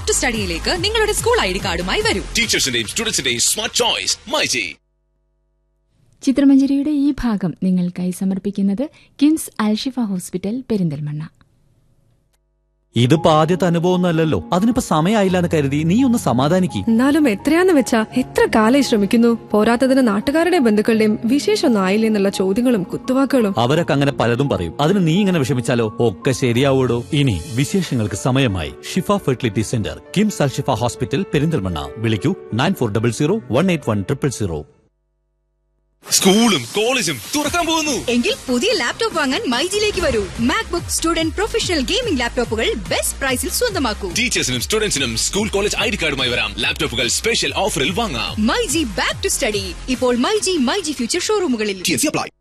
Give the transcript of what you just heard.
back to സ്റ്റഡിയിലേക്ക് നിങ്ങളുടെ school I D കാർഡുമായി വരൂ ടീച്ചേഴ്സിന്റെയും സ്റ്റുഡൻസിന്റെയും സ്മാർട്ട് ചോയ്സ് മൈജി ചിത്രമഞ്ജരിയുടെ ഈ ഭാഗം നിങ്ങൾക്കായി സമർപ്പിക്കുന്നത് കിംസ് അൽഷിഫ ഹോസ്പിറ്റൽ പെരിന്തൽമണ്ണ ഇതിപ്പോ ആദ്യത്തെ അനുഭവമൊന്നുമല്ലല്ലോ അതിനിപ്പോ സമയമായില്ല എന്ന് കരുതി നീ ഒന്ന് സമാധാനിക്ക് എന്നാലും എത്രയാന്ന് വെച്ചാ എത്ര കാലായി ശ്രമിക്കുന്നു പോരാത്തതിന് നാട്ടുകാരുടെയും ബന്ധുക്കളുടെയും വിശേഷമൊന്നും ആയില്ലേ എന്നുള്ള ചോദ്യങ്ങളും കുത്തുവാക്കുകളും അവരൊക്കെ അങ്ങനെ പലതും പറയും അതിന് നീ ഇങ്ങനെ വിഷമിച്ചാലോ ഒക്കെ ശരിയാവൂടോ ഇനി വിശേഷങ്ങൾക്ക് സമയമായി Shifa fertility centre KIMS Al Shifa hospital Perinthalmanna വിളിക്കൂ nine four double zero one eight one triple zero സ്കൂളും കോളേജും തുറക്കാൻ പോകുന്നു എങ്കിൽ പുതിയ ലാപ്ടോപ്പ് വാങ്ങാൻ മൈജിയിലേക്ക് വരൂ മാക്ബുക്ക് സ്റ്റുഡന്റ് പ്രൊഫഷണൽ ഗെയിമിംഗ് ലാപ്ടോപ്പുകൾ ബെസ്റ്റ് പ്രൈസിൽ സ്വന്തമാക്കൂ ടീച്ചേഴ്സിനും സ്റ്റുഡൻസിനും സ്കൂൾ കോളേജ് ഐ ഡി കാർഡുമായി വരാം ലാപ്ടോപ്പുകൾ സ്പെഷ്യൽ ഓഫറിൽ വാങ്ങാം മൈജി ബാക്ക് ടു സ്റ്റഡി ഇപ്പോൾ മൈജി മൈജി ഫ്യൂച്ചർ ഷോറൂമുകളിൽ അപ്ലൈ